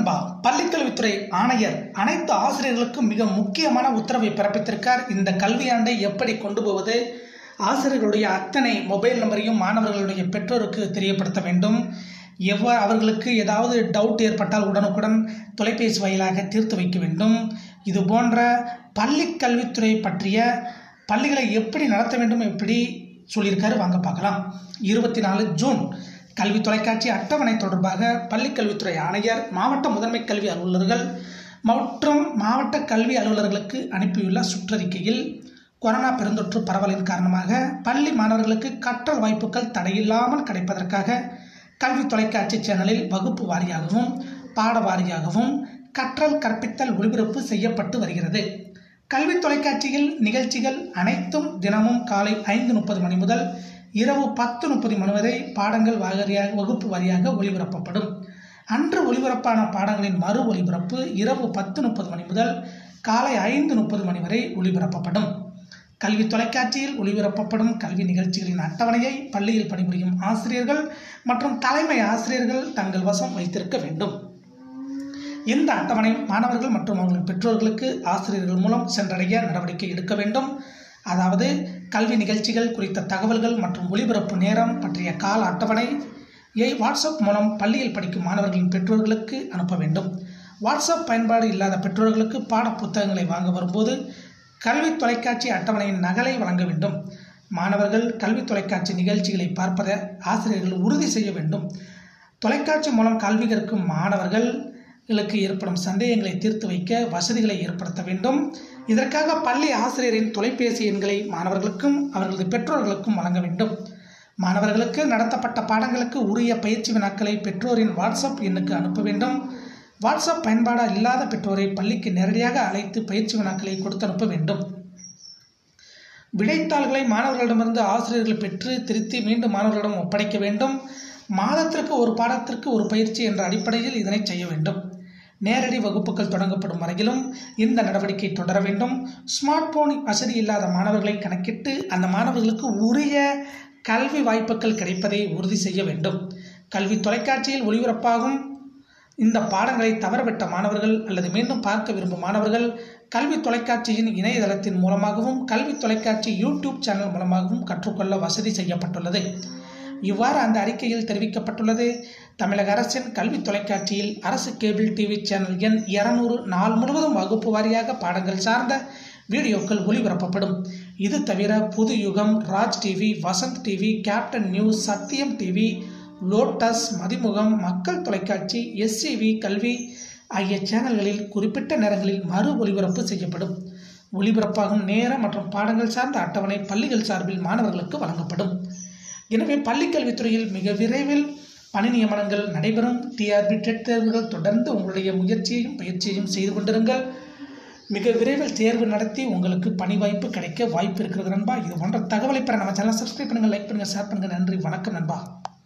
நண்பா பள்ளிக்கல்வித்துறை ஆணையர் அனைத்து ஆசிரியர்களுக்கும் மிக முக்கியமான உத்தரவை பிறப்பித்திருக்கார் இந்த கல்வியாண்டை எப்படி கொண்டு போவது ஆசிரியர்களுடைய அத்தனை மொபைல் நம்பரையும் மாணவர்களுடைய பெற்றோருக்கு தெரியப்படுத்த வேண்டும் எவ்வாறு அவர்களுக்கு ஏதாவது டவுட் ஏற்பட்டால் உடனுக்குடன் தொலைபேசி வாயிலாக தீர்த்து வைக்க வேண்டும் இது போன்ற பள்ளி கல்வித்துறை பற்றிய பள்ளிகளை எப்படி நடத்த வேண்டும் எப்படி சொல்லியிருக்காரு வாங்க பார்க்கலாம் இருபத்தி நாலு ஜூன் கல்வி தொலைக்காட்சி அட்டவணை தொடர்பாக பள்ளிக் கல்வித்துறை ஆணையர் மாவட்ட முதன்மை கல்வி அலுவலர்கள் மற்றும் மாவட்ட கல்வி அலுவலர்களுக்கு அனுப்பியுள்ள சுற்றறிக்கையில் கொரோனா பெருந்தொற்று பரவலின் காரணமாக பள்ளி மாணவர்களுக்கு கற்றல் வாய்ப்புகள் தடையில்லாமல் கிடைப்பதற்காக கல்வி தொலைக்காட்சி சேனலில் வகுப்பு வாரியாகவும் பாட வாரியாகவும் கற்றல் கற்பித்தல் ஒளிபரப்பு செய்யப்பட்டு வருகிறது கல்வி தொலைக்காட்சியில் நிகழ்ச்சிகள் அனைத்தும் தினமும் காலை ஐந்து முப்பது மணி முதல் இரவு பத்து முப்பது மணி வரை பாடங்கள் வாரியாக வகுப்பு வாரியாக ஒளிபரப்பப்படும் அன்று ஒளிபரப்பான பாடங்களின் மறு ஒளிபரப்பு இரவு பத்து முப்பது மணி முதல் காலை ஐந்து முப்பது மணி வரை ஒளிபரப்பப்படும் கல்வி தொலைக்காட்சியில் ஒளிபரப்பப்படும் கல்வி நிகழ்ச்சிகளின் அட்டவணையை பள்ளியில் பணிபுரியும் ஆசிரியர்கள் மற்றும் தலைமை ஆசிரியர்கள் தங்கள் வசம் வைத்திருக்க வேண்டும் இந்த அட்டவணை மாணவர்கள் மற்றும் அவர்களின் பெற்றோர்களுக்கு ஆசிரியர்கள் மூலம் சென்றடைய நடவடிக்கை எடுக்க வேண்டும் அதாவது கல்வி நிகழ்ச்சிகள் குறித்த தகவல்கள் மற்றும் ஒளிபரப்பு நேரம் பற்றிய கால அட்டவணையை வாட்ஸ்அப் மூலம் பள்ளியில் படிக்கும் மாணவர்களின் பெற்றோர்களுக்கு அனுப்ப வேண்டும் வாட்ஸ்அப் பயன்பாடு இல்லாத பெற்றோர்களுக்கு பாட புத்தகங்களை வாங்க வரும்போது கல்வி தொலைக்காட்சி அட்டவணையின் நகலை வழங்க வேண்டும் மாணவர்கள் கல்வி தொலைக்காட்சி நிகழ்ச்சிகளை பார்ப்பதை ஆசிரியர்கள் உறுதி செய்ய வேண்டும் தொலைக்காட்சி மூலம் கல்வி கற்கும் மாணவர்களுக்கு ஏற்படும் சந்தேகங்களை தீர்த்து வைக்க வசதிகளை ஏற்படுத்த வேண்டும் இதற்காக பள்ளி ஆசிரியரின் தொலைபேசி எண்களை மாணவர்களுக்கும் அவர்களது பெற்றோர்களுக்கும் வழங்க வேண்டும் மாணவர்களுக்கு நடத்தப்பட்ட பாடங்களுக்கு உரிய பயிற்சி வினாக்களை பெற்றோரின் வாட்ஸ்அப் எண்ணுக்கு அனுப்ப வேண்டும் வாட்ஸ்அப் பயன்பாடு இல்லாத பெற்றோரை பள்ளிக்கு நேரடியாக அழைத்து பயிற்சி வினாக்களை கொடுத்து அனுப்ப வேண்டும் விடைத்தாள்களை மாணவர்களிடமிருந்து ஆசிரியர்கள் பெற்று திருத்தி மீண்டும் மாணவர்களிடம் ஒப்படைக்க வேண்டும் மாதத்திற்கு ஒரு பாடத்திற்கு ஒரு பயிற்சி என்ற அடிப்படையில் இதனை செய்ய வேண்டும் நேரடி வகுப்புகள் தொடங்கப்படும் வரையிலும் இந்த நடவடிக்கை தொடர வேண்டும் ஸ்மார்ட் போன் வசதி இல்லாத மாணவர்களை கணக்கிட்டு அந்த மாணவர்களுக்கு உரிய கல்வி வாய்ப்புகள் கிடைப்பதை உறுதி செய்ய வேண்டும் கல்வி தொலைக்காட்சியில் ஒளிபரப்பாகும் இந்த பாடங்களை தவறவிட்ட மாணவர்கள் அல்லது மீண்டும் பார்க்க விரும்பும் மாணவர்கள் கல்வி தொலைக்காட்சியின் இணையதளத்தின் மூலமாகவும் கல்வி தொலைக்காட்சி யூடியூப் சேனல் மூலமாகவும் கற்றுக்கொள்ள வசதி செய்யப்பட்டுள்ளது இவ்வாறு அந்த அறிக்கையில் தெரிவிக்கப்பட்டுள்ளது தமிழக அரசின் கல்வி தொலைக்காட்சியில் அரசு கேபிள் டிவி சேனல் எண் இருநூறு நாள் முழுவதும் வகுப்பு வாரியாக பாடங்கள் சார்ந்த வீடியோக்கள் ஒளிபரப்பப்படும் இது தவிர Puthu Yugam Raj TV Vasanth TV captain news Sathiyam TV lotus Mathimugam மக்கள் தொலைக்காட்சி எஸ்சிவி கல்வி ஆகிய சேனல்களில் குறிப்பிட்ட நேரங்களில் மறு ஒளிபரப்பு செய்யப்படும் ஒளிபரப்பாகும் நேரம் மற்றும் பாடங்கள் சார்ந்த அட்டவணை பள்ளிகள் சார்பில் மாணவர்களுக்கு வழங்கப்படும் எனவே பள்ளிக்கல்வித்துறையில் மிக விரைவில் பணி நியமனங்கள் நடைபெறும் டிஆர்பி டெட் தேர்வுகள் தொடர்ந்து உங்களுடைய முயற்சியையும் பயிற்சியையும் செய்து கொண்டிருங்கள் மிக விரைவில் தேர்வு நடத்தி உங்களுக்கு பணி வாய்ப்பு கிடைக்க வாய்ப்பு இருக்கிறது நண்பா இது போன்ற தகவலை பெற நம்ம சேனல் சப்ஸ்கிரைப் பண்ணுங்கள் லைக் பண்ணுங்கள் ஷேர் பண்ணுங்கள் நன்றி வணக்கம் நண்பா